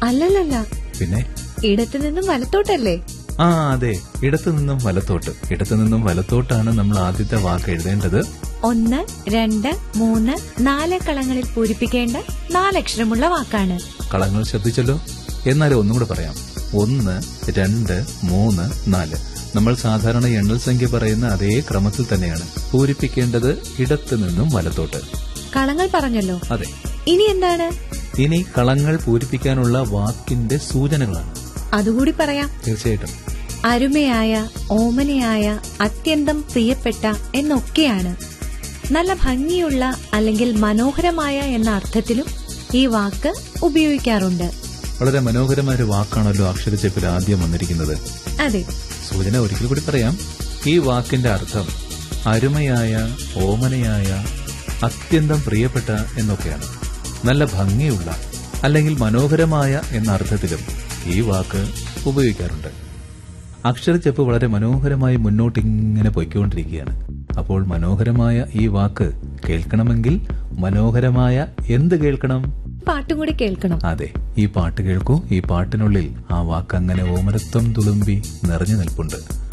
അല്ലല്ലല്ല പിന്നെ ഇടത്തു നിന്നും വലത്തോട്ടല്ലേ ആ അതെ ഇടത്തു നിന്നും വലത്തോട്ട് ഇടത്തു നിന്നും വലത്തോട്ടാണ് നമ്മൾ ആദ്യത്തെ വാക്ക് എഴുതേണ്ടത് ഒന്ന് രണ്ട് മൂന്ന് നാല് കളങ്ങളിൽ പൂരിപ്പിക്കേണ്ട നാലക്ഷരമുള്ള വാക്കാണ് കളങ്ങൾ ശ്രദ്ധിച്ചല്ലോ എന്നാലും ഒന്നും കൂടെ പറയാം ഒന്ന് രണ്ട് മൂന്ന് നാല് നമ്മൾ സാധാരണ എണ്ണൽ സംഖ്യ പറയുന്ന അതേ ക്രമത്തിൽ തന്നെയാണ് പൂരിപ്പിക്കേണ്ടത് ഇടത്തു നിന്നും വലത്തോട്ട് കളങ്ങൾ പറഞ്ഞല്ലോ അതെ ഇനി എന്താണ് ഇനി കളങ്ങൾ പൂരിപ്പിക്കാനുള്ള വാക്കിന്റെ സൂചനകളാണ് അതുകൂടി പറയാം തീർച്ചയായിട്ടും അരുമയായ ഓമനയായ അത്യന്തം പ്രിയപ്പെട്ട എന്നൊക്കെയാണ് നല്ല ഭംഗിയുള്ള അല്ലെങ്കിൽ മനോഹരമായ എന്ന അർത്ഥത്തിലും ഈ വാക്ക് ഉപയോഗിക്കാറുണ്ട് വളരെ മനോഹരമായ ഒരു വാക്കാണല്ലോ അക്ഷരച്ചെപ്പിൽ ആദ്യം വന്നിരിക്കുന്നത് അതെ സൂചന ഒരിക്കൽ കൂടി പറയാം ഈ വാക്കിന്റെ അർത്ഥം അരുമയായ ഓമനയായ അത്യന്തം പ്രിയപ്പെട്ട എന്നൊക്കെയാണ് നല്ല ഭംഗിയുള്ള അല്ലെങ്കിൽ മനോഹരമായ എന്ന അർത്ഥത്തിലും ഈ വാക്ക് ഉപയോഗിക്കാറുണ്ട് അക്ഷരച്ചെപ്പ് വളരെ മനോഹരമായി മുന്നോട്ട് ഇങ്ങനെ പൊയ്ക്കൊണ്ടിരിക്കുകയാണ് അപ്പോൾ മനോഹരമായ ഈ വാക്ക് കേൾക്കണമെങ്കിൽ മനോഹരമായ എന്ത് കേൾക്കണം പാട്ടും കൂടി കേൾക്കണം അതെ ഈ പാട്ട് കേൾക്കൂ ഈ പാട്ടിനുള്ളിൽ ആ വാക്ക് അങ്ങനെ ഓമനത്വം തുളുമ്പി നിറഞ്ഞു നിൽപ്പുണ്ട്